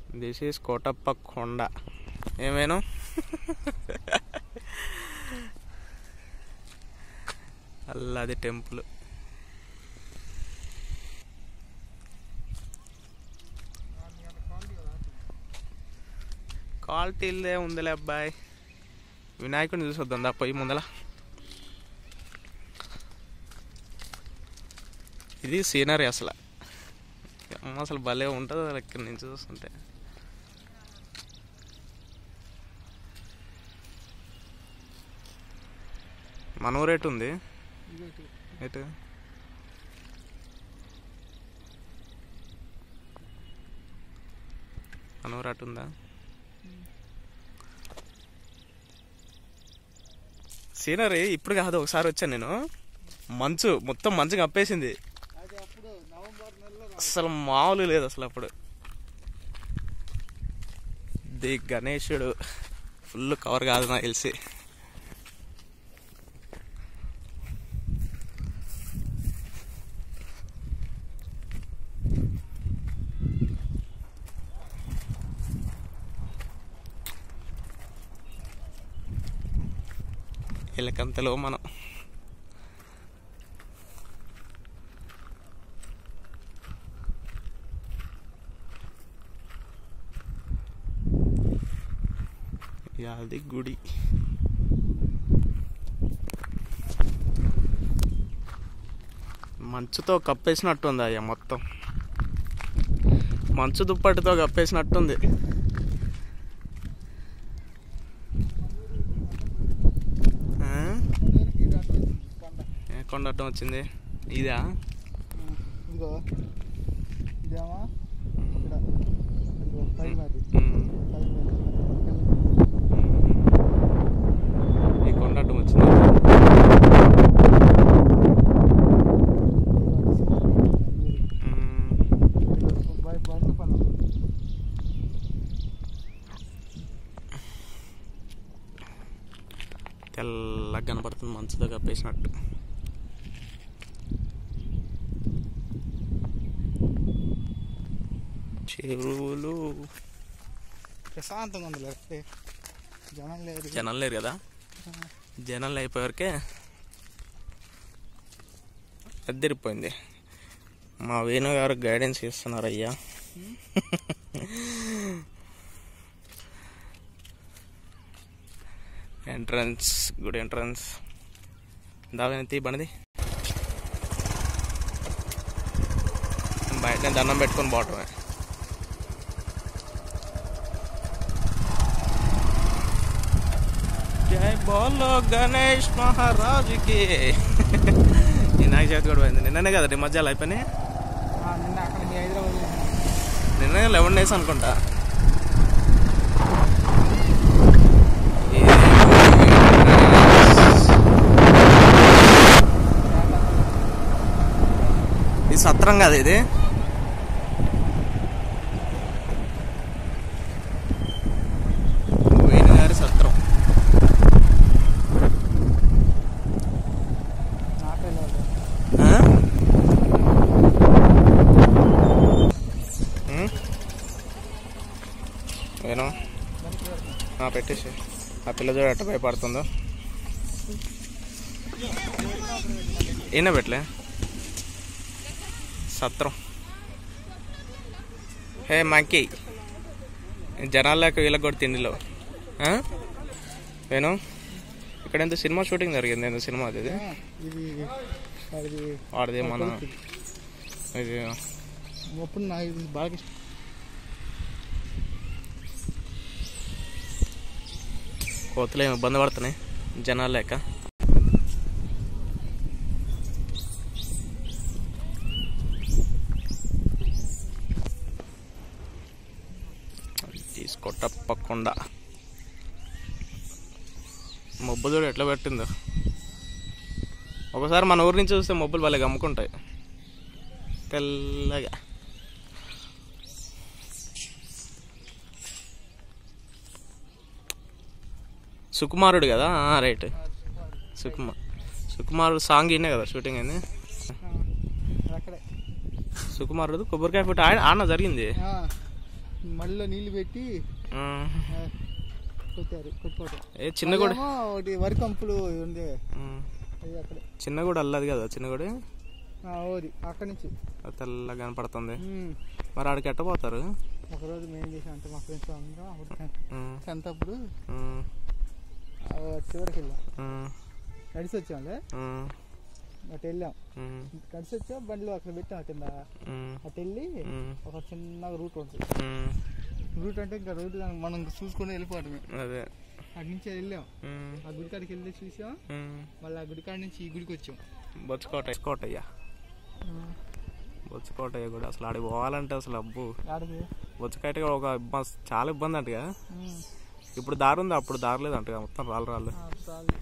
This is Kotappa కొండ ఏమేను అల్లది temple quality ఇల్లే ఉందిలే అబ్బాయి వినాయకుడిని చూసొద్దాం దా పొయ్యి ముందల ఇది సీనరీ అసలు అమ్మ అసలు భలే ఉంటుంది అసలు ఇక్కడి నుంచి చూస్తుంటే మన ఊరు ఎటు ఉంది ఎటు మన ఊరు అటు ఉందా సీనరీ ఇప్పుడు కాదు ఒకసారి వచ్చాను నేను మంచు మొత్తం మంచు కప్పేసింది అది అప్పుడు నవంబర్ నెలలో అసలు మామూలు లేదు అసలు అప్పుడు ది గణేశుడు ఫుల్ కవర్ కాదు నాకు తెలిసి ఇలకంతలో మనం యాది గుడి మంచుతో కప్పేసినట్టుంది అయ్యా మొత్తం మంచు దుప్పటితో కప్పేసినట్టుంది ఆ? మనూరికి ఇది అటు వచ్చింది కొండ ఏ కొండ అడ్డం వచ్చింది ఇదా ఇదిగో ఇదేమో ఇక్కడ ఇదిగో పైన అది ఉమ్. పైన అది. ఈ కొండ అడ్డం వచ్చింది ఉమ్. ఇదిగో బై- బండ్ల పనులు. తెల్లగా కనపడుతుంది మంచుతో కప్పేసినట్టు చెరువులు ప్రశాంతంగా ఉంది లేకపోతే జనం లేదు జనం లేరు కదా జనం అయిపోయేవరకే అద్దరిపోయింది మా వేణు గారు గైడెన్స్ ఇస్తున్నారు అయ్యా ఎంట్రన్స్ గుడ్ ఎంట్రన్స్ దావేనతి బండిది బయట దండం పెట్టుకొని పోవటమే జై బోలో గణేష్ మహారాజుకి వినాయక చవితి కూడా పోయింది నిన్ననే కదా ఈ మధ్యలో అయిపోయినాయి ఆ, నిన్న అక్కడ మీ హైదరాబాద్ నిన్న లెవెన్ డేస్ అనుకుంటా ఇది సత్రం కదా ఇది వేణు గారి సత్రం నాటే లేదు ఆ? ఉమ్? వేణు ఆ, పెట్టేసి ఆ పిల్ల చూడ ఎట్ట భయపడుతుందో ఈయన పెట్టలే సత్రం హే మంకీ జనాలు లేక వీళ్ళకి కూడా తిండిలో ఆ? వేణు ఇక్కడ ఎంత సినిమా షూటింగ్ జరిగింది ఎంత సినిమా అది ఇది? ఇది అది వాడిది మన ఇది అప్పుడు నా ఇది బాగా ఇష్టం. కోతులు ఏమి ఇబ్బంది పడుతున్నాయి జనాలు లేక తీసుకొట్టప్పకుండా మబ్బు చూడు ఎట్లా పెట్టిందో ఒకసారి మన ఊరి నుంచి చూస్తే మబ్బులు భలే గమ్ముకుంటాయి తెల్లగా సుకుమారుడు కదా రైట్ సుకుమార్ సుకుమారుడు సాంగ్ ఇన్నే కదా షూటింగ్ అయింది ఆ, అక్కడే సుకుమారుడు కొబ్బరికాయ పుట్టి ఆడ ఆడ జరిగింది ఆ, మళ్ళీ నీళ్లు పెట్టి ఆ. ఆ, కొట్టారు కొట్టుకోవటం ఏ చిన్న గుడి అదేమో ఒకటి వరి కంపులు ఉంది ఉమ్. అది అక్కడే చిన్న గుడి అల్లది కదా చిన్న గుడి ఆ, ఓది అక్కడి నుంచి అది తెల్లగా కనపడుతుంది ఉమ్. మరి ఆడికి ఎట్ట పోతారు ఒకరోజు మేము చేసాం అంటే మా ఫ్రెండ్స్ అందరం అప్పుడు ఉమ్. టెన్త్ అప్పుడు ఉమ్. ఆ, చివరికి వెళ్ళాం ఉమ్. నడిచి వచ్చాంలే ఉమ్. అటు వెళ్ళాం ఉమ్. నడిచి వచ్చాం బండిలో అక్కడ పెట్టాం కింద ఉమ్. అటు వెళ్ళి ఉమ్. ఒక చిన్న రూట్ ఉంటుంది ఉమ్. రూట్ అంటే ఇంకా రోడ్డు మనం చూసుకొని వెళ్ళిపోవటమే అదే అటు నుంచి వెళ్ళాం ఉమ్. ఆ గుడి కాడికి వెళ్ళి చూసాం ఉమ్. మళ్ళీ ఆ గుడి కాడి నుంచి ఈ గుడికి వచ్చాం బొచ్చుకోట కోటయ్య బొచ్చుకోటయ్య కూడా అసలు ఆడికి పోవాలంటే అసలు అబ్బు ఆడికి బొచ్చుకైతే ఒక ఇబ్బ- చాలా ఇబ్బంది అంటగా ఇప్పుడు దారి ఉంది అప్పుడు దారి లేదు అంటగా మొత్తం రాళ్ళు రాళ్ళు చాలు